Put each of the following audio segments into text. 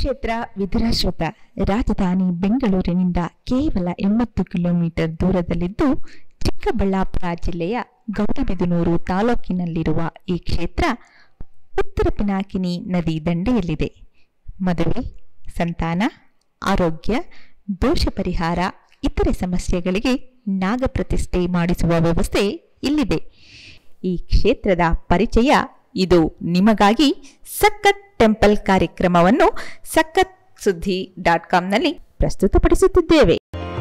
ಕ್ಷೇತ್ರ ವಿದುರಾಶ್ವತ ರಾಜಧಾನಿ ಬೆಂಗಳೂರಿನಿಂದ ಕೇವಲ ಎಂಬತ್ತು ಕಿಲೋಮೀಟರ್ ದೂರದಲ್ಲಿದ್ದು ಚಿಕ್ಕಬಳ್ಳಾಪುರ ಜಿಲ್ಲೆಯ ಗೌರಿಬಿದನೂರು ತಾಲೂಕಿನಲ್ಲಿರುವ ಈ ಕ್ಷೇತ್ರ ಉತ್ತರ ಪಿನಾಕಿನಿ ನದಿ ದಂಡೆಯಲ್ಲಿದೆ ಮದುವೆ ಸಂತಾನ ಆರೋಗ್ಯ ದೋಷ ಪರಿಹಾರ ಇತರೆ ಸಮಸ್ಯೆಗಳಿಗೆ ನಾಗಪ್ರತಿಷ್ಠೆ ಮಾಡಿಸುವ ವ್ಯವಸ್ಥೆ ಇಲ್ಲಿದೆ ಈ ಕ್ಷೇತ್ರದ ಪರಿಚಯ ಇದು ನಿಮಗಾಗಿ ಸಖತ್ ಟೆಂಪಲ್ ಕಾರ್ಯಕ್ರಮವನ್ನು ಸಖತ್ ಸುದ್ದಿ ಡಾಟ್ ಕಾಮ್ನಲ್ಲಿ ಪ್ರಸ್ತುತಪಡಿಸುತ್ತಿದ್ದೇವೆ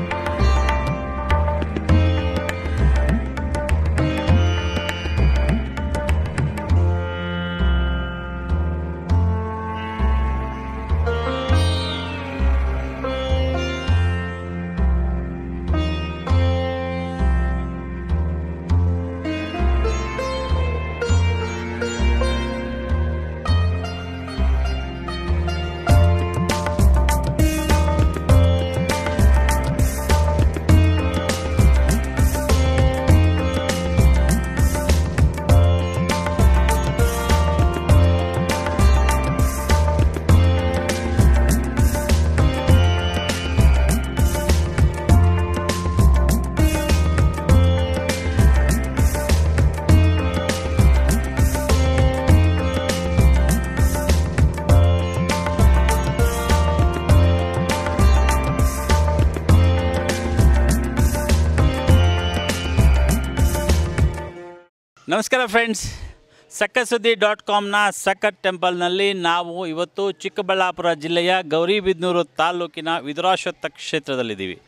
ನಮಸ್ಕಾರ ಫ್ರೆಂಡ್ಸ್ ಸಖತ್ ಸುದ್ದಿ ಡಾಟ್ ಕಾಮ್ನ ಸಖತ್ ಟೆಂಪಲ್ನಲ್ಲಿ ನಾವು ಇವತ್ತು ಚಿಕ್ಕಬಳ್ಳಾಪುರ ಜಿಲ್ಲೆಯ ಗೌರಿಬಿದನೂರು ತಾಲೂಕಿನ ವಿದುರಾಶ್ವತ್ಥ ಕ್ಷೇತ್ರದಲ್ಲಿದ್ದೀವಿ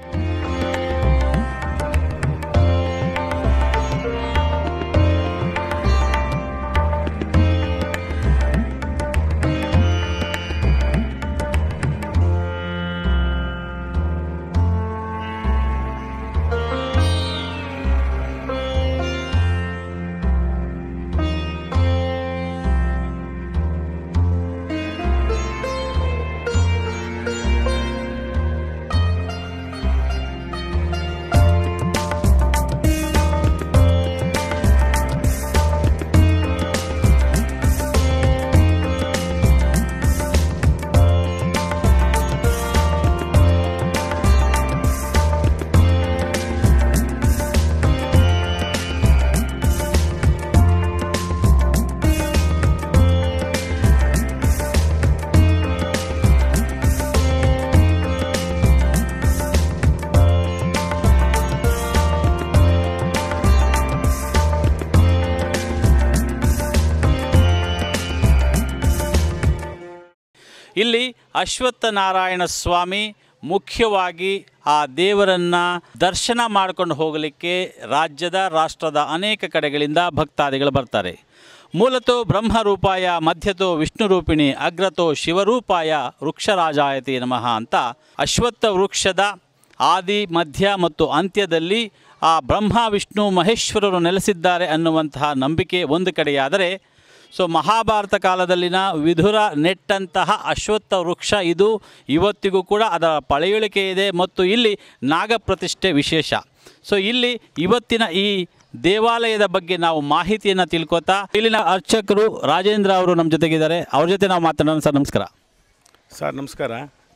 ಇಲ್ಲಿ ಅಶ್ವತ್ಥ ನಾರಾಯಣ ಸ್ವಾಮಿ ಮುಖ್ಯವಾಗಿ ಆ ದೇವರನ್ನು ದರ್ಶನ ಮಾಡ್ಕೊಂಡು ಹೋಗಲಿಕ್ಕೆ ರಾಜ್ಯದ ರಾಷ್ಟ್ರದ ಅನೇಕ ಕಡೆಗಳಿಂದ ಭಕ್ತಾದಿಗಳು ಬರ್ತಾರೆ ಮೂಲತೋ ಬ್ರಹ್ಮರೂಪಾಯ ಮಧ್ಯತೋ ವಿಷ್ಣು ರೂಪಿಣಿ ಅಗ್ರತೋ ಶಿವರೂಪಾಯ ವೃಕ್ಷರಾಜಾಯತಿ ನಮಃ ಅಂತ ಅಶ್ವತ್ಥ ವೃಕ್ಷದ ಆದಿ ಮಧ್ಯ ಮತ್ತು ಅಂತ್ಯದಲ್ಲಿ ಆ ಬ್ರಹ್ಮ ವಿಷ್ಣು ಮಹೇಶ್ವರರು ನೆಲೆಸಿದ್ದಾರೆ ಅನ್ನುವಂತಹ ನಂಬಿಕೆ ಒಂದು ಕಡೆಯಾದರೆ ಸೊ ಮಹಾಭಾರತ ಕಾಲದಲ್ಲಿನ ವಿಧುರ ನೆಟ್ಟಂತಹ ಅಶ್ವತ್ಥ ವೃಕ್ಷ ಇದು ಇವತ್ತಿಗೂ ಕೂಡ ಅದರ ಪಳೆಯುಳಿಕೆ ಇದೆ ಮತ್ತು ಇಲ್ಲಿ ನಾಗಪ್ರತಿಷ್ಠೆ ವಿಶೇಷ ಸೊ ಇಲ್ಲಿ ಇವತ್ತಿನ ಈ ದೇವಾಲಯದ ಬಗ್ಗೆ ನಾವು ಮಾಹಿತಿಯನ್ನು ತಿಳ್ಕೊತಾ ಇಲ್ಲಿನ ಅರ್ಚಕರು ರಾಜೇಂದ್ರ ಅವರು ನಮ್ಮ ಜೊತೆಗಿದ್ದಾರೆ ಅವ್ರ ಜೊತೆ ನಾವು ಮಾತನಾಡೋಣ ಸರ್ ನಮಸ್ಕಾರ ಸರ್ ನಮಸ್ಕಾರ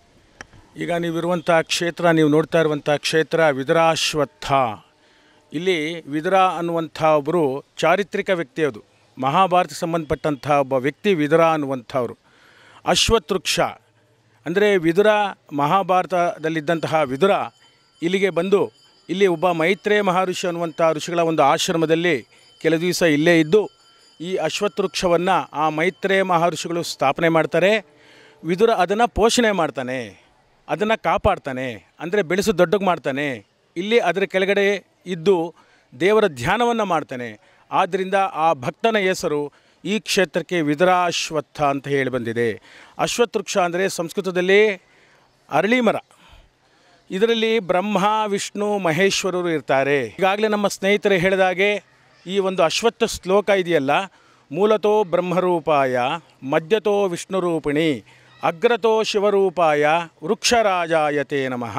ಈಗ ನೀವಿರುವಂಥ ಕ್ಷೇತ್ರ ನೀವು ನೋಡ್ತಾ ಇರುವಂಥ ಕ್ಷೇತ್ರ ವಿದುರಾಶ್ವತ್ಥ ಇಲ್ಲಿ ವಿದುರ ಅನ್ನುವಂಥ ಒಬ್ಬರು ಚಾರಿತ್ರಿಕ ವ್ಯಕ್ತಿ ಅದು ಮಹಾಭಾರತಕ್ಕೆ ಸಂಬಂಧಪಟ್ಟಂಥ ಒಬ್ಬ ವ್ಯಕ್ತಿ ವಿದುರ ಅನ್ನುವಂಥವ್ರು ಅಶ್ವತ್ಥವೃಕ್ಷ ಅಂದರೆ ವಿದುರ ಮಹಾಭಾರತದಲ್ಲಿದ್ದಂತಹ ವಿದುರ ಇಲ್ಲಿಗೆ ಬಂದು ಇಲ್ಲಿ ಒಬ್ಬ ಮೈತ್ರೇಯ ಮಹರ್ಷಿ ಅನ್ನುವಂಥ ಋಷಿಗಳ ಒಂದು ಆಶ್ರಮದಲ್ಲಿ ಕೆಲ ದಿವಸ ಇಲ್ಲೇ ಇದ್ದು ಈ ಅಶ್ವತ್ಥವೃಕ್ಷವನ್ನು ಆ ಮೈತ್ರೇಯ ಮಹರ್ಷಿಗಳು ಸ್ಥಾಪನೆ ಮಾಡ್ತಾರೆ ವಿದುರ ಅದನ್ನು ಪೋಷಣೆ ಮಾಡ್ತಾನೆ ಅದನ್ನು ಕಾಪಾಡ್ತಾನೆ ಅಂದರೆ ಬೆಳೆಸು ದೊಡ್ಡಗೆ ಮಾಡ್ತಾನೆ ಇಲ್ಲಿ ಅದರ ಕೆಳಗಡೆ ಇದ್ದು ದೇವರ ಧ್ಯಾನವನ್ನು ಮಾಡ್ತಾನೆ ಆದ್ದರಿಂದ ಆ ಭಕ್ತನ ಹೆಸರು ಈ ಕ್ಷೇತ್ರಕ್ಕೆ ವಿದುರಾಶ್ವತ್ಥ ಅಂತ ಹೇಳಿ ಬಂದಿದೆ ಅಶ್ವತ್ಥವೃಕ್ಷ ಅಂದರೆ ಸಂಸ್ಕೃತದಲ್ಲಿ ಅರಳಿ ಮರ ಇದರಲ್ಲಿ ಬ್ರಹ್ಮ ವಿಷ್ಣು ಮಹೇಶ್ವರರು ಇರ್ತಾರೆ ಈಗಾಗಲೇ ನಮ್ಮ ಸ್ನೇಹಿತರು ಹೇಳಿದಾಗೆ ಈ ಒಂದು ಅಶ್ವತ್ಥ ಶ್ಲೋಕ ಇದೆಯಲ್ಲ ಮೂಲತೋ ಬ್ರಹ್ಮರೂಪಾಯ ಮಧ್ಯತೋ ವಿಷ್ಣುರೂಪಿಣಿ ಅಗ್ರತೋ ಶಿವರೂಪಾಯ ವೃಕ್ಷರಾಜಾಯತೆ ನಮಃ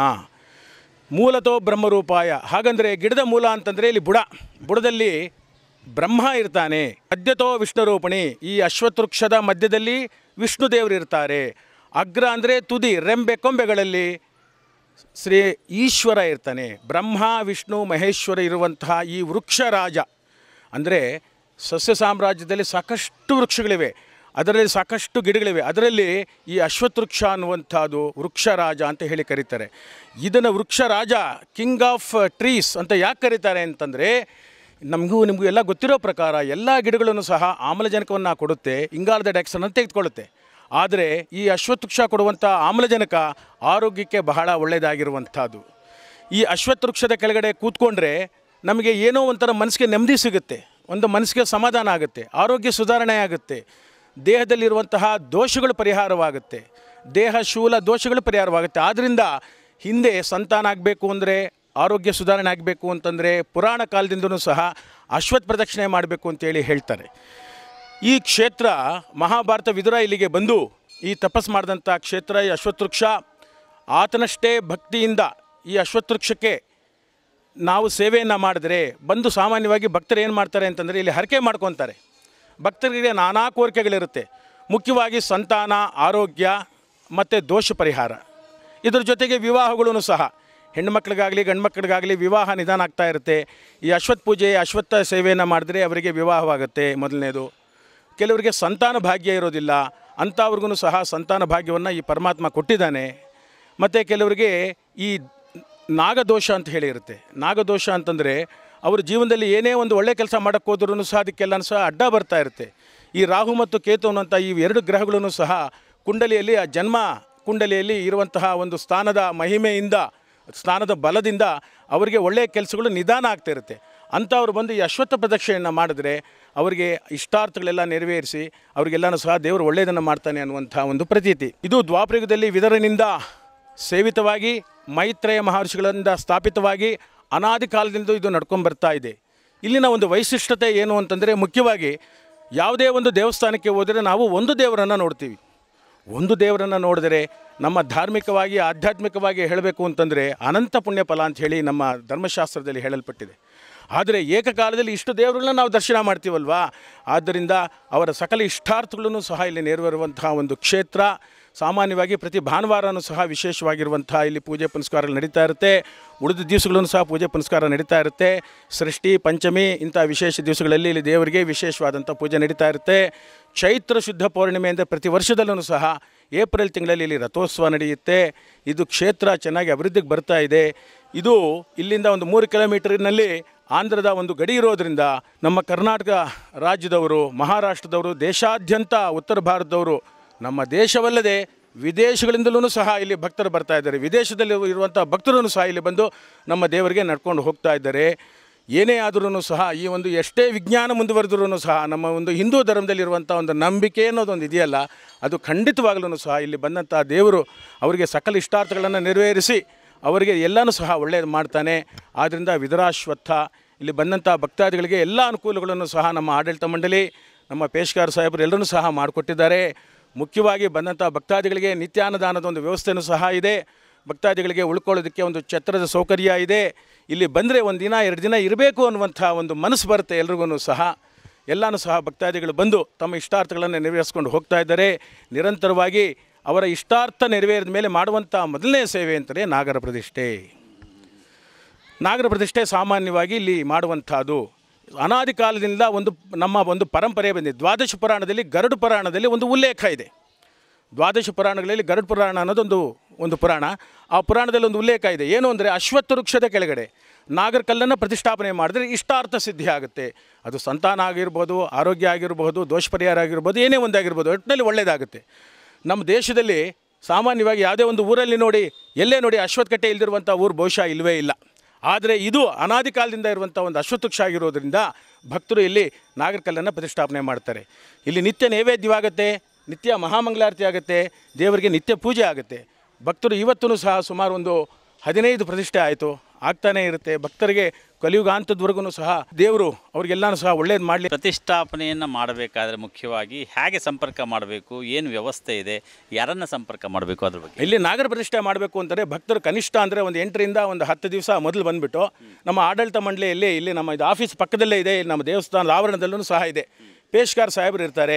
ಮೂಲತೋ ಬ್ರಹ್ಮರೂಪಾಯ ಹಾಗಂದರೆ ಗಿಡದ ಮೂಲ ಅಂತಂದರೆ ಇಲ್ಲಿ ಬುಡ ಬುಡದಲ್ಲಿ ಬ್ರಹ್ಮ ಇರ್ತಾನೆ ಮಧ್ಯತೋ ವಿಷ್ಣುರೂಪಿಣಿ ಈ ಅಶ್ವತ್ಥವೃಕ್ಷದ ಮಧ್ಯದಲ್ಲಿ ವಿಷ್ಣು ದೇವರು ಇರ್ತಾರೆ ಅಗ್ರ ಅಂದರೆ ತುದಿ ರೆಂಬೆ ಕೊಂಬೆಗಳಲ್ಲಿ ಶ್ರೀ ಈಶ್ವರ ಇರ್ತಾನೆ ಬ್ರಹ್ಮ ವಿಷ್ಣು ಮಹೇಶ್ವರ ಇರುವಂತಹ ಈ ವೃಕ್ಷ ರಾಜ ಅಂದರೆ ಸಸ್ಯ ಸಾಮ್ರಾಜ್ಯದಲ್ಲಿ ಸಾಕಷ್ಟು ವೃಕ್ಷಗಳಿವೆ ಅದರಲ್ಲಿ ಸಾಕಷ್ಟು ಗಿಡಗಳಿವೆ ಅದರಲ್ಲಿ ಈ ಅಶ್ವತ್ಥ ವೃಕ್ಷ ಅನ್ನುವಂಥದ್ದು ವೃಕ್ಷ ರಾಜ ಅಂತ ಹೇಳಿ ಕರೀತಾರೆ ಇದನ್ನು ವೃಕ್ಷ ರಾಜ ಕಿಂಗ್ ಆಫ್ ಟ್ರೀಸ್ ಅಂತ ಯಾಕೆ ಕರೀತಾರೆ ಅಂತಂದರೆ ನಮಗೂ ನಿಮಗೂ ಎಲ್ಲ ಗೊತ್ತಿರೋ ಪ್ರಕಾರ ಎಲ್ಲ ಗಿಡಗಳನ್ನು ಸಹ ಆಮ್ಲಜನಕವನ್ನು ಕೊಡುತ್ತೆ ಇಂಗಾಲದ ಡೈಆಕ್ಸೈಡನ್ನು ತೆಗೆದುಕೊಳ್ಳುತ್ತೆ ಆದರೆ ಈ ಅಶ್ವತ್ಥವೃಕ್ಷ ಕೊಡುವಂಥ ಆಮ್ಲಜನಕ ಆರೋಗ್ಯಕ್ಕೆ ಬಹಳ ಒಳ್ಳೆಯದಾಗಿರುವಂಥದ್ದು ಈ ಅಶ್ವತ್ಥ ವೃಕ್ಷದ ಕೆಳಗಡೆ ಕೂತ್ಕೊಂಡ್ರೆ ನಮಗೆ ಏನೋ ಒಂಥರ ಮನಸ್ಸಿಗೆ ನೆಮ್ಮದಿ ಸಿಗುತ್ತೆ ಒಂದು ಮನಸ್ಸಿಗೆ ಸಮಾಧಾನ ಆಗುತ್ತೆ ಆರೋಗ್ಯ ಸುಧಾರಣೆ ಆಗುತ್ತೆ ದೇಹದಲ್ಲಿರುವಂತಹ ದೋಷಗಳು ಪರಿಹಾರವಾಗುತ್ತೆ ದೇಹ ಶೂಲ ದೋಷಗಳು ಪರಿಹಾರವಾಗುತ್ತೆ ಆದ್ದರಿಂದ ಹಿಂದೆ ಸಂತಾನ ಆಗಬೇಕು ಅಂದರೆ ಆರೋಗ್ಯ ಸುಧಾರಣೆ ಆಗಬೇಕು ಅಂತಂದರೆ ಪುರಾಣ ಕಾಲದಿಂದನೂ ಸಹ ಅಶ್ವತ್ಥ ಪ್ರದಕ್ಷಿಣೆ ಮಾಡಬೇಕು ಅಂತೇಳಿ ಹೇಳ್ತಾರೆ ಈ ಕ್ಷೇತ್ರ ಮಹಾಭಾರತ ವಿದುರ ಇಲ್ಲಿಗೆ ಬಂದು ಈ ತಪಸ್ ಮಾಡಿದಂಥ ಕ್ಷೇತ್ರ ಈ ಅಶ್ವತ್ಥವೃಕ್ಷ ಆತನಷ್ಟೇ ಭಕ್ತಿಯಿಂದ ಈ ಅಶ್ವತ್ಥವೃಕ್ಷಕ್ಕೆ ನಾವು ಸೇವೆಯನ್ನು ಮಾಡಿದ್ರೆ ಬಂದು ಸಾಮಾನ್ಯವಾಗಿ ಭಕ್ತರು ಏನು ಮಾಡ್ತಾರೆ ಅಂತಂದರೆ ಇಲ್ಲಿ ಹರಕೆ ಮಾಡ್ಕೊತಾರೆ ಭಕ್ತರಿಗೆ ನಾನಾ ಕೋರಿಕೆಗಳಿರುತ್ತೆ ಮುಖ್ಯವಾಗಿ ಸಂತಾನ ಆರೋಗ್ಯ ಮತ್ತು ದೋಷ ಪರಿಹಾರ ಇದ್ರ ಜೊತೆಗೆ ವಿವಾಹಗಳೂ ಸಹ ಹೆಣ್ಮಕ್ಳಿಗಾಗಲಿ ಗಂಡು ಮಕ್ಕಳಿಗಾಗಲಿ ವಿವಾಹ ನಿಧಾನ ಆಗ್ತಾ ಇರುತ್ತೆ ಈ ಅಶ್ವತ್ಥ ಪೂಜೆ ಅಶ್ವತ್ಥ ಸೇವೆಯನ್ನು ಮಾಡಿದ್ರೆ ಅವರಿಗೆ ವಿವಾಹವಾಗುತ್ತೆ ಮೊದಲನೇದು ಕೆಲವರಿಗೆ ಸಂತಾನ ಭಾಗ್ಯ ಇರೋದಿಲ್ಲ ಅಂಥವ್ರಿಗೂ ಸಹ ಸಂತಾನ ಭಾಗ್ಯವನ್ನು ಈ ಪರಮಾತ್ಮ ಕೊಟ್ಟಿದ್ದಾನೆ ಮತ್ತು ಕೆಲವರಿಗೆ ಈ ನಾಗದೋಷ ಅಂತ ಹೇಳಿರುತ್ತೆ ನಾಗದೋಷ ಅಂತಂದರೆ ಅವ್ರ ಜೀವನದಲ್ಲಿ ಏನೇ ಒಂದು ಒಳ್ಳೆ ಕೆಲಸ ಮಾಡೋಕ್ಕೆ ಹೋದ್ರೂ ಸಹ ಅದಕ್ಕೆಲ್ಲ ಸಹ ಅಡ್ಡ ಬರ್ತಾ ಇರುತ್ತೆ ಈ ರಾಹು ಮತ್ತು ಕೇತು ಅನ್ನುವಂಥ ಈ ಎರಡು ಗ್ರಹಗಳನ್ನು ಸಹ ಕುಂಡಲಿಯಲ್ಲಿ ಆ ಜನ್ಮ ಕುಂಡಲಿಯಲ್ಲಿ ಇರುವಂತಹ ಒಂದು ಸ್ಥಾನದ ಮಹಿಮೆಯಿಂದ ಸ್ಥಾನದ ಬಲದಿಂದ ಅವರಿಗೆ ಒಳ್ಳೆಯ ಕೆಲಸಗಳು ನಿಧಾನ ಆಗ್ತಾ ಇರುತ್ತೆ ಅಂಥವ್ರು ಬಂದು ಈ ಅಶ್ವತ್ಥ ಪ್ರದಕ್ಷಿಣೆಯನ್ನು ಮಾಡಿದ್ರೆ ಅವರಿಗೆ ಇಷ್ಟಾರ್ಥಗಳೆಲ್ಲ ನೆರವೇರಿಸಿ ಅವರಿಗೆಲ್ಲನೂ ಸಹ ದೇವರು ಒಳ್ಳೆಯದನ್ನು ಮಾಡ್ತಾನೆ ಅನ್ನುವಂಥ ಒಂದು ಪ್ರತೀತಿ ಇದು ದ್ವಾಪರಯುಗದಲ್ಲಿ ವಿದರನಿಂದ ಸೇವಿತವಾಗಿ ಮೈತ್ರೇಯ ಮಹರ್ಷಿಗಳಿಂದ ಸ್ಥಾಪಿತವಾಗಿ ಅನಾದಿ ಕಾಲದಿಂದ ಇದು ನಡ್ಕೊಂಡು ಬರ್ತಾ ಇದೆ ಇಲ್ಲಿನ ಒಂದು ವೈಶಿಷ್ಟ್ಯತೆ ಏನು ಅಂತಂದರೆ ಮುಖ್ಯವಾಗಿ ಯಾವುದೇ ಒಂದು ದೇವಸ್ಥಾನಕ್ಕೆ ಹೋದರೆ ನಾವು ಒಂದು ದೇವರನ್ನು ನೋಡ್ತೀವಿ ಒಂದು ದೇವರನ್ನು ನೋಡಿದರೆ ನಮ್ಮ ಧಾರ್ಮಿಕವಾಗಿ ಆಧ್ಯಾತ್ಮಿಕವಾಗಿ ಹೇಳಬೇಕು ಅಂತಂದರೆ ಅನಂತ ಪುಣ್ಯ ಫಲ ಅಂತ ಹೇಳಿ ನಮ್ಮ ಧರ್ಮಶಾಸ್ತ್ರದಲ್ಲಿ ಹೇಳಲ್ಪಟ್ಟಿದೆ ಆದರೆ ಏಕಕಾಲದಲ್ಲಿ ಇಷ್ಟು ದೇವರುಗಳನ್ನ ನಾವು ದರ್ಶನ ಮಾಡ್ತೀವಲ್ವಾ ಆದ್ದರಿಂದ ಅವರ ಸಕಲ ಇಷ್ಟಾರ್ಥಗಳನ್ನು ಸಹ ಇಲ್ಲಿ ನೆರವೇರುವಂತಹ ಒಂದು ಕ್ಷೇತ್ರ ಸಾಮಾನ್ಯವಾಗಿ ಪ್ರತಿ ಭಾನುವಾರನೂ ಸಹ ವಿಶೇಷವಾಗಿರುವಂಥ ಇಲ್ಲಿ ಪೂಜೆ ಪುನಸ್ಕಾರಗಳು ನಡೀತಾ ಇರುತ್ತೆ ಉಳಿದ ದಿವಸಗಳನ್ನು ಸಹ ಪೂಜೆ ಪುನಸ್ಕಾರ ನಡೀತಾ ಇರುತ್ತೆ ಸೃಷ್ಟಿ ಪಂಚಮಿ ಇಂಥ ವಿಶೇಷ ದಿವಸಗಳಲ್ಲಿ ಇಲ್ಲಿ ದೇವರಿಗೆ ವಿಶೇಷವಾದಂಥ ಪೂಜೆ ನಡೀತಾ ಇರುತ್ತೆ ಚೈತ್ರ ಶುದ್ಧ ಪೌರ್ಣಿಮೆ ಅಂದರೆ ಪ್ರತಿ ವರ್ಷದಲ್ಲೂ ಸಹ ಏಪ್ರಿಲ್ ತಿಂಗಳಲ್ಲಿ ಇಲ್ಲಿ ರಥೋತ್ಸವ ನಡೆಯುತ್ತೆ ಇದು ಕ್ಷೇತ್ರ ಚೆನ್ನಾಗಿ ಅಭಿವೃದ್ಧಿಗೆ ಬರ್ತಾ ಇದೆ ಇದು ಇಲ್ಲಿಂದ ಒಂದು ಮೂರು ಕಿಲೋಮೀಟರಿನಲ್ಲಿ ಆಂಧ್ರದ ಒಂದು ಗಡಿ ಇರೋದರಿಂದ ನಮ್ಮ ಕರ್ನಾಟಕ ರಾಜ್ಯದವರು ಮಹಾರಾಷ್ಟ್ರದವರು ದೇಶಾದ್ಯಂತ ಉತ್ತರ ಭಾರತದವರು ನಮ್ಮ ದೇಶವಲ್ಲದೆ ವಿದೇಶಗಳಿಂದಲೂ ಸಹ ಇಲ್ಲಿ ಭಕ್ತರು ಬರ್ತಾ ಇದ್ದಾರೆ ವಿದೇಶದಲ್ಲಿ ಇರುವಂಥ ಭಕ್ತರು ಸಹ ಇಲ್ಲಿ ಬಂದು ನಮ್ಮ ದೇವರಿಗೆ ನಡ್ಕೊಂಡು ಹೋಗ್ತಾ ಇದ್ದಾರೆ ಏನೇ ಆದ್ರೂ ಸಹ ಈ ಒಂದು ಎಷ್ಟೇ ವಿಜ್ಞಾನ ಮುಂದುವರೆದ್ರೂ ಸಹ ನಮ್ಮ ಒಂದು ಹಿಂದೂ ಧರ್ಮದಲ್ಲಿರುವಂಥ ಒಂದು ನಂಬಿಕೆ ಅನ್ನೋದೊಂದು ಇದೆಯಲ್ಲ ಅದು ಖಂಡಿತವಾಗ್ಲೂ ಸಹ ಇಲ್ಲಿ ಬಂದಂಥ ದೇವರು ಅವರಿಗೆ ಸಕಲ ಇಷ್ಟಾರ್ಥಗಳನ್ನು ನೆರವೇರಿಸಿ ಅವರಿಗೆ ಎಲ್ಲನೂ ಸಹ ಒಳ್ಳೆಯದು ಮಾಡ್ತಾನೆ ಆದ್ದರಿಂದ ವಿದುರಾಶ್ವತ್ಥ ಇಲ್ಲಿ ಬಂದಂಥ ಭಕ್ತಾದಿಗಳಿಗೆ ಎಲ್ಲ ಅನುಕೂಲಗಳನ್ನು ಸಹ ನಮ್ಮ ಆಡಳಿತ ಮಂಡಳಿ ನಮ್ಮ ಪೇಶ್ಕಾರ್ ಸಾಹೇಬರು ಎಲ್ಲರೂ ಸಹ ಮಾಡಿಕೊಟ್ಟಿದ್ದಾರೆ ಮುಖ್ಯವಾಗಿ ಬಂದಂಥ ಭಕ್ತಾದಿಗಳಿಗೆ ನಿತ್ಯಾನ್ನದಾನದ ಒಂದು ವ್ಯವಸ್ಥೆಯೂ ಸಹ ಇದೆ ಭಕ್ತಾದಿಗಳಿಗೆ ಉಳ್ಕೊಳ್ಳೋದಕ್ಕೆ ಒಂದು ಛತ್ರದ ಸೌಕರ್ಯ ಇದೆ ಇಲ್ಲಿ ಬಂದರೆ ಒಂದು ದಿನ ಎರಡು ದಿನ ಇರಬೇಕು ಅನ್ನುವಂಥ ಒಂದು ಮನಸ್ಸು ಬರುತ್ತೆ ಎಲ್ರಿಗೂ ಸಹ ಎಲ್ಲನೂ ಸಹ ಭಕ್ತಾದಿಗಳು ಬಂದು ತಮ್ಮ ಇಷ್ಟಾರ್ಥಗಳನ್ನು ನೆರವೇರಿಸ್ಕೊಂಡು ಹೋಗ್ತಾ ಇದ್ದಾರೆ ನಿರಂತರವಾಗಿ ಅವರ ಇಷ್ಟಾರ್ಥ ನೆರವೇರಿದ ಮೇಲೆ ಮಾಡುವಂಥ ಮೊದಲನೇ ಸೇವೆ ಅಂತಲೇ ನಾಗರ ಪ್ರತಿಷ್ಠೆ ನಾಗರ ಪ್ರತಿಷ್ಠೆ ಸಾಮಾನ್ಯವಾಗಿ ಇಲ್ಲಿ ಮಾಡುವಂಥದ್ದು ಅನಾದಿ ಕಾಲದಿಂದ ಒಂದು ನಮ್ಮ ಒಂದು ಪರಂಪರೆ ಬಂದಿದೆ ದ್ವಾದಶ ಪುರಾಣದಲ್ಲಿ ಗರುಡ ಪುರಾಣದಲ್ಲಿ ಒಂದು ಉಲ್ಲೇಖ ಇದೆ ದ್ವಾದಶ ಪುರಾಣಗಳಲ್ಲಿ ಗರುಡ ಪುರಾಣ ಅನ್ನೋದೊಂದು ಒಂದು ಪುರಾಣ ಆ ಪುರಾಣದಲ್ಲಿ ಒಂದು ಉಲ್ಲೇಖ ಇದೆ ಏನು ಅಂದರೆ ಅಶ್ವತ್ಥ ವೃಕ್ಷದ ಕೆಳಗಡೆ ನಾಗರ ಕಲ್ಲನ್ನು ಪ್ರತಿಷ್ಠಾಪನೆ ಮಾಡಿದ್ರೆ ಇಷ್ಟಾರ್ಥ ಸಿದ್ಧಿ ಆಗುತ್ತೆ ಅದು ಸಂತಾನ ಆಗಿರ್ಬೋದು ಆರೋಗ್ಯ ಆಗಿರ್ಬೋದು ದೋಷ ಪರಿಹಾರ ಆಗಿರ್ಬೋದು ಏನೇ ಒಂದಾಗಿರ್ಬೋದು ಒಟ್ಟಿನಲ್ಲಿ ಒಳ್ಳೆಯದಾಗುತ್ತೆ ನಮ್ಮ ದೇಶದಲ್ಲಿ ಸಾಮಾನ್ಯವಾಗಿ ಯಾವುದೇ ಒಂದು ಊರಲ್ಲಿ ನೋಡಿ ಎಲ್ಲೇ ನೋಡಿ ಅಶ್ವತ್ಥಕಟ್ಟೆ ಇಲ್ದಿರುವಂಥ ಊರು ಬಹುಶಃ ಇಲ್ಲವೇ ಇಲ್ಲ ಆದರೆ ಇದು ಅನಾದಿ ಕಾಲದಿಂದ ಇರುವಂಥ ಒಂದು ಅಶ್ವತ್ಥವೃಕ್ಷ ಆಗಿರೋದ್ರಿಂದ ಭಕ್ತರು ಇಲ್ಲಿ ನಾಗರಕಲ್ಲನ್ನು ಪ್ರತಿಷ್ಠಾಪನೆ ಮಾಡ್ತಾರೆ ಇಲ್ಲಿ ನಿತ್ಯ ನೈವೇದ್ಯವಾಗುತ್ತೆ ನಿತ್ಯ ಮಹಾಮಂಗಳಾರತಿ ಆಗುತ್ತೆ ದೇವರಿಗೆ ನಿತ್ಯ ಪೂಜೆ ಆಗುತ್ತೆ ಭಕ್ತರು ಇವತ್ತೂ ಸಹ ಸುಮಾರು ಒಂದು ಹದಿನೈದು ಪ್ರತಿಷ್ಠೆ ಆಯಿತು ಆಗ್ತಾನೇ ಇರುತ್ತೆ ಭಕ್ತರಿಗೆ ಕಲಿಯುಗಾಂತದವರೆಗೂ ಸಹ ದೇವರು ಅವ್ರಿಗೆಲ್ಲನೂ ಸಹ ಒಳ್ಳೇದು ಮಾಡಲಿ ಪ್ರತಿಷ್ಠಾಪನೆಯನ್ನು ಮಾಡಬೇಕಾದ್ರೆ ಮುಖ್ಯವಾಗಿ ಹೇಗೆ ಸಂಪರ್ಕ ಮಾಡಬೇಕು ಏನು ವ್ಯವಸ್ಥೆ ಇದೆ ಯಾರನ್ನು ಸಂಪರ್ಕ ಮಾಡಬೇಕು ಅದ್ರ ಬಗ್ಗೆ ಇಲ್ಲಿ ನಾಗರ ಪ್ರತಿಷ್ಠೆ ಮಾಡಬೇಕು ಅಂತಾರೆ ಭಕ್ತರು ಕನಿಷ್ಠ ಅಂದರೆ ಒಂದು ಎಂಟರಿಂದ ಒಂದು ಹತ್ತು ದಿವಸ ಮೊದಲು ಬಂದುಬಿಟ್ಟು ನಮ್ಮ ಆಡಳಿತ ಮಂಡಳಿಯಲ್ಲಿ ಇಲ್ಲಿ ನಮ್ಮ ಇದು ಆಫೀಸ್ ಪಕ್ಕದಲ್ಲೇ ಇದೆ ಇಲ್ಲಿ ನಮ್ಮ ದೇವಸ್ಥಾನದ ಆವರಣದಲ್ಲೂ ಸಹ ಇದೆ ಪೇಶ್ಕಾರ್ ಸಾಹೇಬರು ಇರ್ತಾರೆ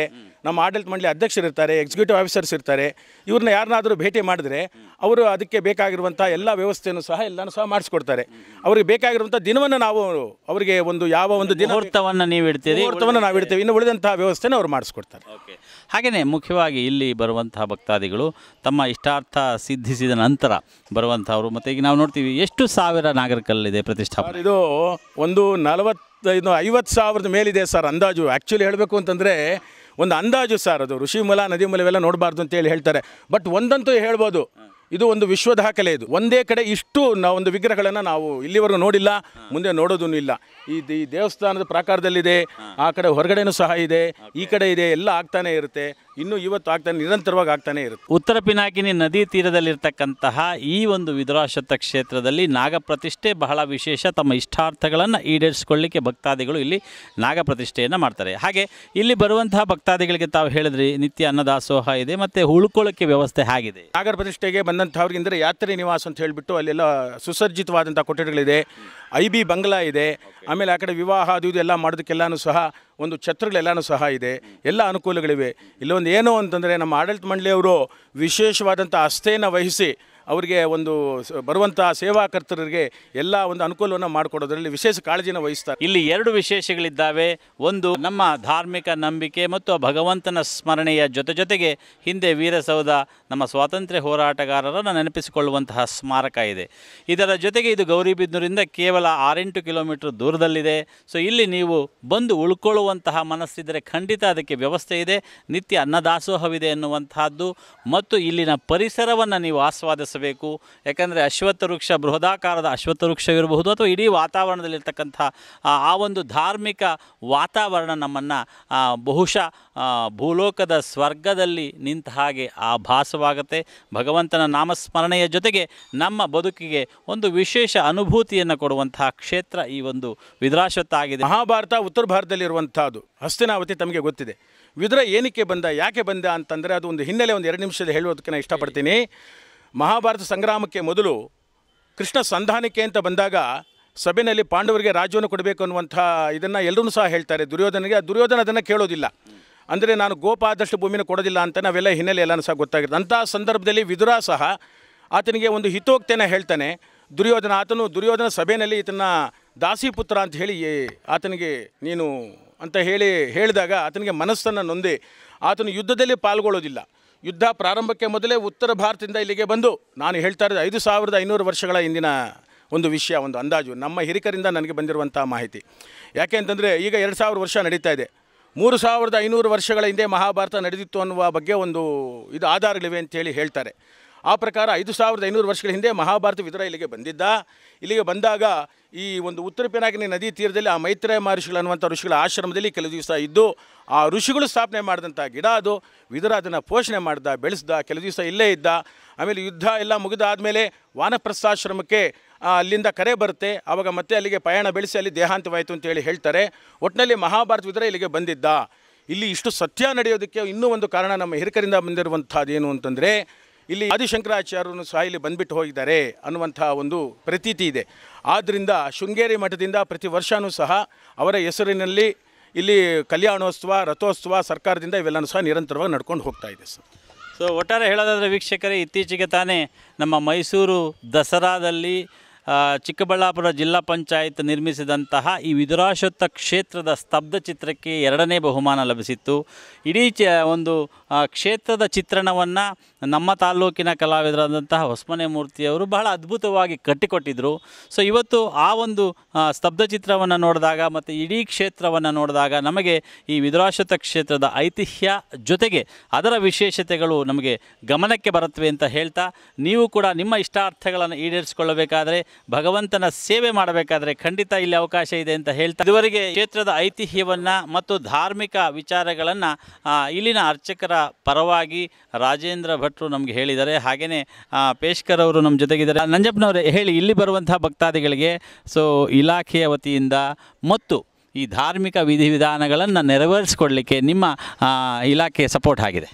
ನಮ್ಮ ಆಡಳಿತ ಮಂಡಳಿ ಅಧ್ಯಕ್ಷರು ಇರ್ತಾರೆ ಎಕ್ಸಿಕ್ಯೂಟಿವ್ ಆಫೀಸರ್ಸ್ ಇರ್ತಾರೆ ಇವ್ರನ್ನ ಯಾರನ್ನಾದರೂ ಭೇಟಿ ಮಾಡಿದ್ರೆ ಅವರು ಅದಕ್ಕೆ ಬೇಕಾಗಿರುವಂಥ ಎಲ್ಲ ವ್ಯವಸ್ಥೆಯನ್ನು ಸಹ ಎಲ್ಲನೂ ಸಹ ಮಾಡಿಸ್ಕೊಡ್ತಾರೆ ಅವರಿಗೆ ಬೇಕಾಗಿರುವಂಥ ದಿನವನ್ನು ನಾವು ಅವರಿಗೆ ಒಂದು ಯಾವ ಒಂದು ದಿನ ಮುಹೂರ್ತವನ್ನು ನೀವು ಇಡ್ತೀರಿ ಮುಹೂರ್ತವನ್ನು ನಾವು ಇಡ್ತೇವೆ ಇನ್ನು ಉಳಿದಂತಹ ವ್ಯವಸ್ಥೆನ ಅವ್ರು ಮಾಡಿಸ್ಕೊಡ್ತಾರೆ ಓಕೆ ಹಾಗೆಯೇ ಮುಖ್ಯವಾಗಿ ಇಲ್ಲಿ ಬರುವಂತಹ ಭಕ್ತಾದಿಗಳು ತಮ್ಮ ಇಷ್ಟಾರ್ಥ ಸಿದ್ಧಿಸಿದ ನಂತರ ಬರುವಂಥವ್ರು ಮತ್ತು ಈಗ ನಾವು ನೋಡ್ತೀವಿ ಎಷ್ಟು ಸಾವಿರ ನಾಗರಿಕಲ್ಲಿದೆ ಪ್ರತಿಷ್ಠಾಪನೆ ಸರ್ ಇದು ಒಂದು ನಲವತ್ತೈದು ಐವತ್ತು ಸಾವಿರದ ಮೇಲಿದೆ ಸರ್ ಅಂದಾಜು ಆ್ಯಕ್ಚುಲಿ ಹೇಳಬೇಕು ಅಂತಂದರೆ ಒಂದು ಅಂದಾಜು ಸರ್ ಅದು ಋಷಿಮೂಲ ನದಿ ಮೂಲವೆಲ್ಲ ನೋಡಬಾರ್ದು ಅಂತೇಳಿ ಹೇಳ್ತಾರೆ ಬಟ್ ಒಂದಂತೂ ಹೇಳ್ಬೋದು ಇದು ಒಂದು ವಿಶ್ವ ದಾಖಲೆ ಇದು ಒಂದೇ ಕಡೆ ಇಷ್ಟು ನಾವು ಒಂದು ವಿಗ್ರಹಗಳನ್ನು ನಾವು ಇಲ್ಲಿವರೆಗೂ ನೋಡಿಲ್ಲ ಮುಂದೆ ನೋಡೋದೂ ಇಲ್ಲ ಈ ದ- ಈ ದೇವಸ್ಥಾನದ ಪ್ರಾಕಾರದಲ್ಲಿದೆ ಆ ಕಡೆ ಹೊರಗಡೆನೂ ಸಹ ಇದೆ ಈ ಕಡೆ ಇದೆ ಎಲ್ಲ ಆಗ್ತಾನೆ ಇರುತ್ತೆ ಇನ್ನೂ ಇವತ್ತು ಆಗ್ತಾನೆ ನಿರಂತರವಾಗಿ ಆಗ್ತಾನೆ ಇರುತ್ತೆ ಉತ್ತರ ಪಿನಾಕಿನಿ ನದಿ ತೀರದಲ್ಲಿರ್ತಕ್ಕಂತಹ ಈ ಒಂದು ವಿದುರಾಶತ ಕ್ಷೇತ್ರದಲ್ಲಿ ನಾಗಪ್ರತಿಷ್ಠೆ ಬಹಳ ವಿಶೇಷ ತಮ್ಮ ಇಷ್ಟಾರ್ಥಗಳನ್ನು ಈಡೇರಿಸಿಕೊಳ್ಳಿಕ್ಕೆ ಭಕ್ತಾದಿಗಳು ಇಲ್ಲಿ ನಾಗಪ್ರತಿಷ್ಠೆಯನ್ನು ಮಾಡ್ತಾರೆ ಹಾಗೆ ಇಲ್ಲಿ ಬರುವಂತಹ ಭಕ್ತಾದಿಗಳಿಗೆ ತಾವು ಹೇಳಿದ್ರಿ ನಿತ್ಯ ಅನ್ನದಾಸೋಹ ಇದೆ ಮತ್ತು ಉಳ್ಕೊಳ್ಳೋಕ್ಕೆ ವ್ಯವಸ್ಥೆ ಹೇಗಿದೆ ನಾಗರ ಪ್ರತಿಷ್ಠೆಗೆ ಬಂದಂಥವ್ರಿಗೆ ಅಂದರೆ ಯಾತ್ರೆ ನಿವಾಸ ಅಂತ ಹೇಳಿಬಿಟ್ಟು ಅಲ್ಲೆಲ್ಲ ಸುಸಜ್ಜಿತವಾದಂಥ ಕೊಠಡಿಗಳಿದೆ ಐ ಬಿ ಬಂಗ್ಲಾ ಇದೆ ಆಮೇಲೆ ಆ ಕಡೆ ವಿವಾಹ ಅದು ಇದು ಎಲ್ಲ ಮಾಡೋದಕ್ಕೆಲ್ಲನೂ ಸಹ ಒಂದು ಛತ್ರಗಳೆಲ್ಲನೂ ಸಹ ಇದೆ ಎಲ್ಲ ಅನುಕೂಲಗಳಿವೆ ಇಲ್ಲೊಂದು ಏನು ಅಂತಂದರೆ ನಮ್ಮ ಆಡಳಿತ ಮಂಡಳಿಯವರು ವಿಶೇಷವಾದಂಥ ಅಸ್ಥೆಯನ್ನು ವಹಿಸಿ ಅವರಿಗೆ ಒಂದು ಸ- ಬರುವಂಥ ಸೇವಾಕರ್ತರಿಗೆ ಎಲ್ಲ ಒಂದು ಅನುಕೂಲವನ್ನು ಮಾಡಿಕೊಡೋದ್ರಲ್ಲಿ ವಿಶೇಷ ಕಾಳಜಿನ ವಹಿಸ್ತಾರೆ ಇಲ್ಲಿ ಎರಡು ವಿಶೇಷಗಳಿದ್ದಾವೆ ಒಂದು ನಮ್ಮ ಧಾರ್ಮಿಕ ನಂಬಿಕೆ ಮತ್ತು ಆ ಭಗವಂತನ ಸ್ಮರಣೆಯ ಜೊತೆ ಜೊತೆಗೆ ಹಿಂದೆ ವೀರಸೌಧ ನಮ್ಮ ಸ್ವಾತಂತ್ರ್ಯ ಹೋರಾಟಗಾರರನ್ನು ನೆನಪಿಸಿಕೊಳ್ಳುವಂತಹ ಸ್ಮಾರಕ ಇದೆ ಇದರ ಜೊತೆಗೆ ಇದು ಗೌರಿಬಿದನೂರಿಂದ ಕೇವಲ ಆರೆಂಟು ಕಿಲೋಮೀಟರ್ ದೂರದಲ್ಲಿದೆ ಸೊ ಇಲ್ಲಿ ನೀವು ಬಂದು ಉಳ್ಕೊಳ್ಳುವಂತಹ ಮನಸ್ಸಿದ್ದರೆ ಖಂಡಿತ ಅದಕ್ಕೆ ವ್ಯವಸ್ಥೆ ಇದೆ ನಿತ್ಯ ಅನ್ನದಾಸೋಹವಿದೆ ಎನ್ನುವಂತಹದ್ದು ಮತ್ತು ಇಲ್ಲಿನ ಪರಿಸರವನ್ನು ನೀವು ಆಸ್ವಾದಿಸಬೇಕು ಯಾಕಂದರೆ ಅಶ್ವತ್ಥ ವೃಕ್ಷ ಬೃಹದಾಕಾರದ ಅಶ್ವತ್ಥ ವೃಕ್ಷವಿರಬಹುದು ಅಥವಾ ಇಡೀ ವಾತಾವರಣದಲ್ಲಿರ್ತಕ್ಕಂಥ ಆ ಆ ಒಂದು ಧಾರ್ಮಿಕ ವಾತಾವರಣ ನಮ್ಮನ್ನು ಬಹುಶಃ ಆ, ಭೂಲೋಕದ ಸ್ವರ್ಗದಲ್ಲಿ ನಿಂತ ಹಾಗೆ ಆಭಾಸವಾಗುತ್ತೆ ಭಗವಂತನ ನಾಮಸ್ಮರಣೆಯ ಜೊತೆಗೆ ನಮ್ಮ ಬದುಕಿಗೆ ಒಂದು ವಿಶೇಷ ಅನುಭೂತಿಯನ್ನು ಕೊಡುವಂತಹ ಕ್ಷೇತ್ರ ಈ ಒಂದು ವಿದ್ರಾಶ್ವತ್ಥ ಆಗಿದೆ ಮಹಾಭಾರತ ಉತ್ತರ ಭಾರತದಲ್ಲಿರುವಂಥದ್ದು ಹಸ್ತಿನಾವತಿ ತಮಗೆ ಗೊತ್ತಿದೆ ವಿದುರ ಏನಕ್ಕೆ ಬಂದ ಯಾಕೆ ಬಂದ ಅಂತಂದರೆ ಅದು ಒಂದು ಹಿನ್ನೆಲೆ ಒಂದು ಎರಡು ನಿಮಿಷದ ಹೇಳೋದಕ್ಕೆ ನಾನು ಇಷ್ಟಪಡ್ತೀನಿ ಮಹಾಭಾರತ ಸಂಗ್ರಾಮಕ್ಕೆ ಮೊದಲು ಕೃಷ್ಣ ಸಂಧಾನಕ್ಕೆ ಅಂತ ಬಂದಾಗ ಸಭೆಯಲ್ಲಿ ಪಾಂಡವರಿಗೆ ರಾಜ್ಯವನ್ನು ಕೊಡಬೇಕು ಅನ್ನುವಂಥ ಇದನ್ನು ಎಲ್ಲರೂ ಸಹ ಹೇಳ್ತಾರೆ ದುರ್ಯೋಧನಿಗೆ ಆ ದುರ್ಯೋಧನ ಅದನ್ನು ಕೇಳೋದಿಲ್ಲ ಅಂದರೆ ನಾನು ಗೋಪ ಆದಷ್ಟು ಭೂಮಿನ ಕೊಡೋದಿಲ್ಲ ಅಂತ ನಾವೆಲ್ಲ ಹಿನ್ನೆಲೆ ಎಲ್ಲನೂ ಸಹ ಗೊತ್ತಾಗಿರುತ್ತೆ ಅಂಥ ಸಂದರ್ಭದಲ್ಲಿ ವಿದುರ ಸಹ ಆತನಿಗೆ ಒಂದು ಹಿತೋಕ್ತಿಯನ್ನು ಹೇಳ್ತಾನೆ ದುರ್ಯೋಧನ ಆತನು ದುರ್ಯೋಧನ ಸಭೆಯಲ್ಲಿ ಈತನ ದಾಸಿಪುತ್ರ ಅಂತ ಹೇಳಿ ಏ- ಆತನಿಗೆ ನೀನು ಅಂತ ಹೇಳಿ ಹೇಳಿದಾಗ ಆತನಿಗೆ ಮನಸ್ಸನ್ನು ನೊಂದಿ ಆತನು ಯುದ್ಧದಲ್ಲಿ ಪಾಲ್ಗೊಳ್ಳೋದಿಲ್ಲ ಯುದ್ಧ ಪ್ರಾರಂಭಕ್ಕೆ ಮೊದಲೇ ಉತ್ತರ ಭಾರತದಿಂದ ಇಲ್ಲಿಗೆ ಬಂದು ನಾನು ಹೇಳ್ತಾ ಇರೋದು ಐದು ಸಾವಿರದ ಐನೂರು ವರ್ಷಗಳ ಹಿಂದಿನ ಒಂದು ವಿಷಯ ಒಂದು ಅಂದಾಜು ನಮ್ಮ ಹಿರಿಕರಿಂದ ನನಗೆ ಬಂದಿರುವಂಥ ಮಾಹಿತಿ ಯಾಕೆ ಅಂತಂದರೆ ಈಗ ಎರಡು ಸಾವಿರ ವರ್ಷ ನಡೀತಾ ಇದೆ ಮೂರು ಸಾವಿರದ ಐನೂರು ವರ್ಷಗಳ ಹಿಂದೆ ಮಹಾಭಾರತ ನಡೆದಿತ್ತು ಅನ್ನುವ ಬಗ್ಗೆ ಒಂದು ಇದು ಆಧಾರಗಳಿವೆ ಅಂತೇಳಿ ಹೇಳ್ತಾರೆ ಆ ಪ್ರಕಾರ ಐದು ಸಾವಿರದ ಐನೂರು ವರ್ಷಗಳ ಹಿಂದೆ ಮಹಾಭಾರತ ವಿದುರ ಇಲ್ಲಿಗೆ ಬಂದಿದ್ದ ಇಲ್ಲಿಗೆ ಬಂದಾಗ ಈ ಒಂದು ಉತ್ತರ ಪಿನಾಕಿನಿ ನದಿ ತೀರದಲ್ಲಿ ಆ ಮೈತ್ರೇಯ ಮಹರ್ಷಿಗಳು ಅನ್ನುವಂಥ ಋಷಿಗಳ ಆಶ್ರಮದಲ್ಲಿ ಕೆಲವು ದಿವಸ ಇದ್ದು ಆ ಋಷಿಗಳು ಸ್ಥಾಪನೆ ಮಾಡಿದಂಥ ಗಿಡ ಅದು ವಿದುರ ಅದನ್ನು ಪೋಷಣೆ ಮಾಡ್ದ ಬೆಳೆಸ್ದ ಕೆಲವು ದಿವಸ ಇಲ್ಲೇ ಇದ್ದ ಆಮೇಲೆ ಯುದ್ಧ ಎಲ್ಲ ಮುಗಿದಾದಮೇಲೆ ವಾನಪ್ರಸ್ಥಾಶ್ರಮಕ್ಕೆ ಆ, ಅಲ್ಲಿಂದ ಕರೆ ಬರುತ್ತೆ ಆವಾಗ ಮತ್ತೆ ಅಲ್ಲಿಗೆ ಪಯಣ ಬೆಳೆಸಿ ಅಲ್ಲಿ ದೇಹಾಂತವಾಯಿತು ಅಂತೇಳಿ ಹೇಳ್ತಾರೆ ಒಟ್ಟಿನಲ್ಲಿ ಮಹಾಭಾರತ ವಿದುರ ಇಲ್ಲಿಗೆ ಬಂದಿದ್ದ ಇಲ್ಲಿ ಇಷ್ಟು ಸತ್ಯ ನಡೆಯೋದಕ್ಕೆ ಇನ್ನೂ ಒಂದು ಕಾರಣ ನಮ್ಮ ಹಿರಿಕರಿಂದ ಬಂದಿರುವಂಥದ್ದು ಏನು ಅಂತಂದರೆ ಇಲ್ಲಿ ಆದಿಶಂಕರಾಚಾರ್ಯರು ಸಹ ಇಲ್ಲಿ ಬಂದ್ಬಿಟ್ಟು ಹೋಗಿದ್ದಾರೆ ಅನ್ನುವಂಥ ಒಂದು ಪ್ರತೀತಿ ಇದೆ ಆದ್ದರಿಂದ ಶೃಂಗೇರಿ ಮಠದಿಂದ ಪ್ರತಿ ವರ್ಷವೂ ಸಹ ಅವರ ಹೆಸರಿನಲ್ಲಿ ಇಲ್ಲಿ ಕಲ್ಯಾಣೋತ್ಸವ ರಥೋತ್ಸವ ಸರ್ಕಾರದಿಂದ ಇವೆಲ್ಲನೂ ಸಹ ನಿರಂತರವಾಗಿ ನಡ್ಕೊಂಡು ಹೋಗ್ತಾ ಇದೆ ಸರ್ ಸೊ ಒಟ್ಟಾರೆ ಹೇಳೋದಾದರೆ ವೀಕ್ಷಕರೇ ಇತ್ತೀಚೆಗೆ ತಾನೇ ನಮ್ಮ ಮೈಸೂರು ದಸರಾದಲ್ಲಿ ಆ, ಚಿಕ್ಕಬಳ್ಳಾಪುರ ಜಿಲ್ಲಾ ಪಂಚಾಯತ್ ನಿರ್ಮಿಸಿದಂತಹ ಈ ವಿದುರಾಶ್ವತ್ಥ ಕ್ಷೇತ್ರದ ಸ್ತಬ್ಧ ಚಿತ್ರಕ್ಕೆ ಎರಡನೇ ಬಹುಮಾನ ಲಭಿಸಿತ್ತು ಇಡೀ ಚ ಒಂದು ಆ, ಕ್ಷೇತ್ರದ ಚಿತ್ರಣವನ್ನು ನಮ್ಮ ತಾಲ್ಲೂಕಿನ ಕಲಾವಿದರಾದಂತಹ ಹೊಸಮನೆ ಮೂರ್ತಿಯವರು ಬಹಳ ಅದ್ಭುತವಾಗಿ ಕಟ್ಟಿಕೊಟ್ಟಿದ್ದರು ಸೊ ಇವತ್ತು ಆ ಒಂದು ಆ, ಸ್ತಬ್ಧ ಚಿತ್ರವನ್ನು ನೋಡಿದಾಗ ಮತ್ತು ಇಡೀ ಕ್ಷೇತ್ರವನ್ನು ನೋಡಿದಾಗ ನಮಗೆ ಈ ವಿದುರಾಶ್ವತ್ಥ ಕ್ಷೇತ್ರದ ಐತಿಹ್ಯ ಜೊತೆಗೆ ಅದರ ವಿಶೇಷತೆಗಳು ನಮಗೆ ಗಮನಕ್ಕೆ ಬರುತ್ತವೆ ಅಂತ ಹೇಳ್ತಾ ನೀವು ಕೂಡ ನಿಮ್ಮ ಇಷ್ಟಾರ್ಥಗಳನ್ನು ಈಡೇರಿಸಿಕೊಳ್ಳಬೇಕಾದ್ರೆ ಭಗವಂತನ ಸೇವೆ ಮಾಡಬೇಕಾದ್ರೆ ಖಂಡಿತ ಇಲ್ಲಿ ಅವಕಾಶ ಇದೆ ಅಂತ ಹೇಳ್ತಾ ಇದುವರೆಗೆ ಕ್ಷೇತ್ರದ ಐತಿಹ್ಯವನ್ನು ಮತ್ತು ಧಾರ್ಮಿಕ ವಿಚಾರಗಳನ್ನು ಇಲ್ಲಿನ ಅರ್ಚಕರ ಪರವಾಗಿ ರಾಜೇಂದ್ರ ಭಟ್ರು ನಮಗೆ ಹೇಳಿದ್ದಾರೆ ಹಾಗೆಯೇ ಪೇಶ್ಕರ್ ಅವರು ನಮ್ಮ ಜೊತೆಗಿದ್ದಾರೆ ನಂಜಪ್ಪನವರೇ ಹೇಳಿ ಇಲ್ಲಿ ಬರುವಂತಹ ಭಕ್ತಾದಿಗಳಿಗೆ ಸೊ ಇಲಾಖೆಯ ವತಿಯಿಂದ ಮತ್ತು ಈ ಧಾರ್ಮಿಕ ವಿಧಿವಿಧಾನಗಳನ್ನು ನೆರವೇರಿಸಿಕೊಡಲಿಕ್ಕೆ ನಿಮ್ಮ ಆ, ಇಲಾಖೆ ಸಪೋರ್ಟ್ ಆಗಿದೆ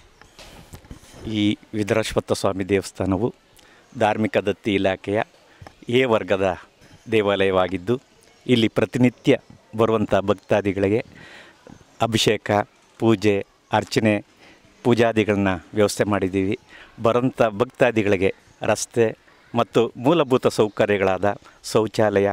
ಈ ವಿದ್ರಾಶ್ವತ್ಥ ಸ್ವಾಮಿ ದೇವಸ್ಥಾನವು ಧಾರ್ಮಿಕ ದತ್ತಿ ಇಲಾಖೆಯ ಎ ವರ್ಗದ ದೇವಾಲಯವಾಗಿದ್ದು ಇಲ್ಲಿ ಪ್ರತಿನಿತ್ಯ ಬರುವಂಥ ಭಕ್ತಾದಿಗಳಿಗೆ ಅಭಿಷೇಕ ಪೂಜೆ ಅರ್ಚನೆ ಪೂಜಾದಿಗಳನ್ನ ವ್ಯವಸ್ಥೆ ಮಾಡಿದ್ದೀವಿ ಬರೋಂಥ ಭಕ್ತಾದಿಗಳಿಗೆ ರಸ್ತೆ ಮತ್ತು ಮೂಲಭೂತ ಸೌಕರ್ಯಗಳಾದ ಶೌಚಾಲಯ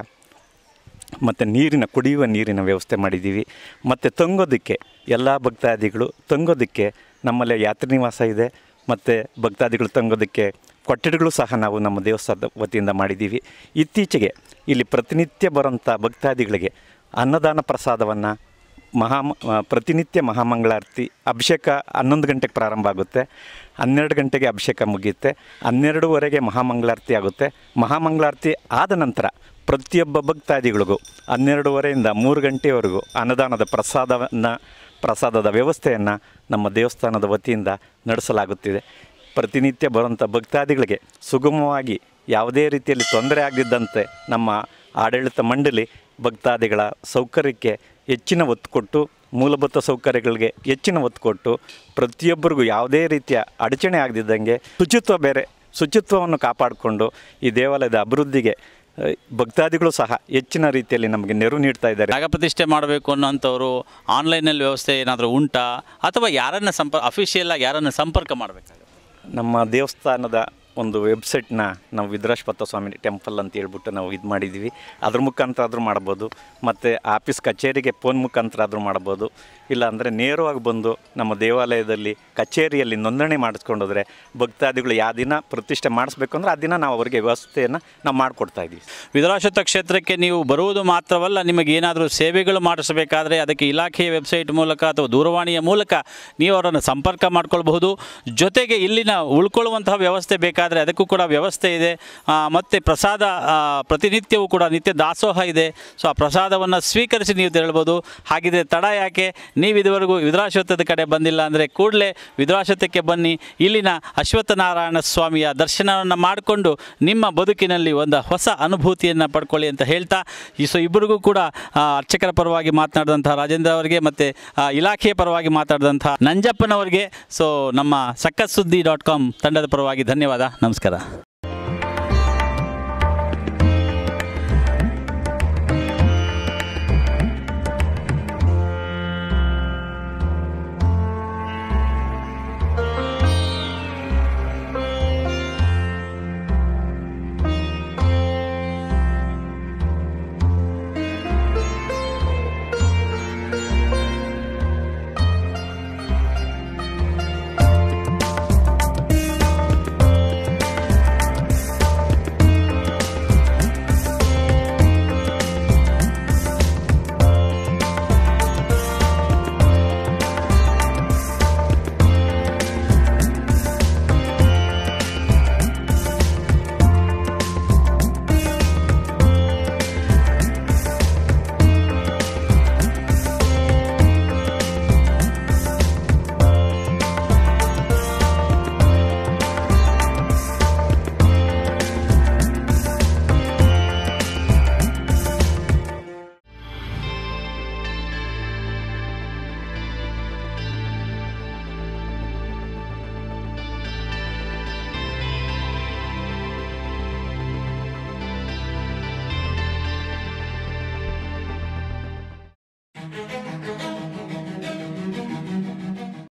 ಮತ್ತು ನೀರಿನ ಕುಡಿಯುವ ನೀರಿನ ವ್ಯವಸ್ಥೆ ಮಾಡಿದ್ದೀವಿ ಮತ್ತು ತಂಗೋದಕ್ಕೆ ಎಲ್ಲ ಭಕ್ತಾದಿಗಳು ತಂಗೋದಕ್ಕೆ ನಮ್ಮಲ್ಲಿ ಯಾತ್ರಿ ನಿವಾಸ ಇದೆ ಮತ್ತು ಭಕ್ತಾದಿಗಳು ತಂಗೋದಕ್ಕೆ ಕೊಠಡಿಗಳು ಸಹ ನಾವು ನಮ್ಮ ದೇವಸ್ಥಾನದ ವತಿಯಿಂದ ಮಾಡಿದ್ದೀವಿ ಇತ್ತೀಚೆಗೆ ಇಲ್ಲಿ ಪ್ರತಿನಿತ್ಯ ಬರೋಂಥ ಭಕ್ತಾದಿಗಳಿಗೆ ಅನ್ನದಾನ ಪ್ರಸಾದವನ್ನು ಮಹಾ ಪ್ರತಿನಿತ್ಯ ಮಹಾಮಂಗಳಾರತಿ ಅಭಿಷೇಕ ಹನ್ನೊಂದು ಗಂಟೆಗೆ ಪ್ರಾರಂಭ ಆಗುತ್ತೆ ಹನ್ನೆರಡು ಗಂಟೆಗೆ ಅಭಿಷೇಕ ಮುಗಿಯುತ್ತೆ ಹನ್ನೆರಡುವರೆಗೆ ಮಹಾಮಂಗಳಾರತಿ ಆಗುತ್ತೆ ಮಹಾಮಂಗಳಾರತಿ ಆದ ನಂತರ ಪ್ರತಿಯೊಬ್ಬ ಭಕ್ತಾದಿಗಳಿಗೂ ಹನ್ನೆರಡುವರೆಯಿಂದ ಮೂರು ಗಂಟೆವರೆಗೂ ಅನ್ನದಾನದ ಪ್ರಸಾದವನ್ನು ಪ್ರಸಾದದ ವ್ಯವಸ್ಥೆಯನ್ನು ನಮ್ಮ ದೇವಸ್ಥಾನದ ವತಿಯಿಂದ ನಡೆಸಲಾಗುತ್ತಿದೆ ಪ್ರತಿನಿತ್ಯ ಬರುವಂಥ ಭಕ್ತಾದಿಗಳಿಗೆ ಸುಗಮವಾಗಿ ಯಾವುದೇ ರೀತಿಯಲ್ಲಿ ತೊಂದರೆ ಆಗದಿದ್ದಂತೆ ನಮ್ಮ ಆಡಳಿತ ಮಂಡಳಿ ಭಕ್ತಾದಿಗಳ ಸೌಕರ್ಯಕ್ಕೆ ಹೆಚ್ಚಿನ ಒತ್ತು ಕೊಟ್ಟು ಮೂಲಭೂತ ಸೌಕರ್ಯಗಳಿಗೆ ಹೆಚ್ಚಿನ ಒತ್ತು ಕೊಟ್ಟು ಪ್ರತಿಯೊಬ್ಬರಿಗೂ ಯಾವುದೇ ರೀತಿಯ ಅಡಚಣೆ ಆಗದಿದ್ದಂಗೆ ಶುಚಿತ್ವ ಬೇರೆ ಶುಚಿತ್ವವನ್ನು ಕಾಪಾಡಿಕೊಂಡು ಈ ದೇವಾಲಯದ ಅಭಿವೃದ್ಧಿಗೆ ಆ, ಭಕ್ತಾದಿಗಳು ಸಹ ಹೆಚ್ಚಿನ ರೀತಿಯಲ್ಲಿ ನಮಗೆ ನೆರವು ನೀಡ್ತಾ ಇದ್ದಾರೆ ನಾಗಪ್ರತಿಷ್ಠೆ ಮಾಡಬೇಕು ಅನ್ನೋಂಥವ್ರು ಆನ್ಲೈನಲ್ಲಿ ವ್ಯವಸ್ಥೆ ಏನಾದರೂ ಉಂಟಾ ಅಥವಾ ಯಾರನ್ನು ಸಂಪರ್ಕ ಅಫಿಷಿಯಲ್ ಯಾರನ್ನು ಸಂಪರ್ಕ ಮಾಡಬೇಕಾಗುತ್ತೆ ನಮ್ಮ ದೇವಸ್ಥಾನದ ಒಂದು ವೆಬ್ಸೈಟ್ನ ನಾವು ವಿದ್ರಾಶ್ಪತ ಸ್ವಾಮಿ ಟೆಂಪಲ್ ಅಂತ ಹೇಳ್ಬಿಟ್ಟು ನಾವು ಇದು ಮಾಡಿದ್ದೀವಿ ಅದ್ರ ಮುಖಾಂತರ ಆದರೂ ಮಾಡ್ಬೋದು ಮತ್ತು ಆಫೀಸ್ ಕಚೇರಿಗೆ ಫೋನ್ ಮುಖಾಂತರ ಆದರೂ ಮಾಡ್ಬೋದು ಇಲ್ಲ ಅಂದರೆ ನೇರವಾಗಿ ಬಂದು ನಮ್ಮ ದೇವಾಲಯದಲ್ಲಿ ಕಚೇರಿಯಲ್ಲಿ ನೋಂದಣಿ ಮಾಡಿಸ್ಕೊಂಡೋದ್ರೆ ಭಕ್ತಾದಿಗಳು ಯಾವ ದಿನ ಪ್ರತಿಷ್ಠೆ ಮಾಡಿಸ್ಬೇಕು ಅಂದ್ರೆ ಆ ದಿನ ನಾವು ಅವರಿಗೆ ವ್ಯವಸ್ಥೆಯನ್ನು ನಾವು ಮಾಡಿಕೊಡ್ತಾ ಇದ್ದೀವಿ ವಿಧುರಾಶ್ವತ ಕ್ಷೇತ್ರಕ್ಕೆ ನೀವು ಬರುವುದು ಮಾತ್ರವಲ್ಲ ನಿಮಗೆ ಏನಾದರೂ ಸೇವೆಗಳು ಮಾಡಿಸಬೇಕಾದ್ರೆ ಅದಕ್ಕೆ ಇಲಾಖೆಯ ವೆಬ್ಸೈಟ್ ಮೂಲಕ ಅಥವಾ ದೂರವಾಣಿಯ ಮೂಲಕ ನೀವು ಅವರನ್ನು ಸಂಪರ್ಕ ಮಾಡ್ಕೊಳ್ಬಹುದು ಜೊತೆಗೆ ಇಲ್ಲಿನ ಉಳ್ಕೊಳ್ಳುವಂತಹ ವ್ಯವಸ್ಥೆ ಬೇಕಾದರೆ ಅದಕ್ಕೂ ಕೂಡ ವ್ಯವಸ್ಥೆ ಇದೆ ಆ, ಮತ್ತು ಪ್ರಸಾದ ಆ, ಪ್ರತಿನಿತ್ಯವೂ ಕೂಡ ನಿತ್ಯ ದಾಸೋಹ ಇದೆ ಸೊ ಆ ಪ್ರಸಾದವನ್ನು ಸ್ವೀಕರಿಸಿ ನೀವು ತೆರಳ್ಬೋದು ಹಾಗಿದ್ರೆ ತಡ ಯಾಕೆ ನೀವು ಇದುವರೆಗೂ ವಿಧುರಾಶ್ವತ್ಥದ ಕಡೆ ಬಂದಿಲ್ಲ ಅಂದರೆ ಕೂಡಲೇ ವಿಧುರಾಶ್ವತ್ಥಕ್ಕೆ ಬನ್ನಿ ಇಲ್ಲಿನ ಅಶ್ವತ್ಥನಾರಾಯಣ ಸ್ವಾಮಿಯ ದರ್ಶನವನ್ನು ಮಾಡಿಕೊಂಡು ನಿಮ್ಮ ಬದುಕಿನಲ್ಲಿ ಒಂದು ಹೊಸ ಅನುಭೂತಿಯನ್ನು ಪಡ್ಕೊಳ್ಳಿ ಅಂತ ಹೇಳ್ತಾ ಈ ಸೊ ಇಬ್ಬರಿಗೂ ಕೂಡ ಆ, ಅರ್ಚಕರ ಪರವಾಗಿ ಮಾತನಾಡಿದಂತಹ ರಾಜೇಂದ್ರ ಅವರಿಗೆ ಮತ್ತು ಇಲಾಖೆಯ ಪರವಾಗಿ ಮಾತಾಡಿದಂತಹ ನಂಜಪ್ಪನವರಿಗೆ ಸೊ ನಮ್ಮ ಸಕ್ಕತ್ ಸುದ್ದಿ ಡಾಟ್ ಕಾಮ್ ತಂಡದ ಪರವಾಗಿ ಧನ್ಯವಾದ ನಮಸ್ಕಾರ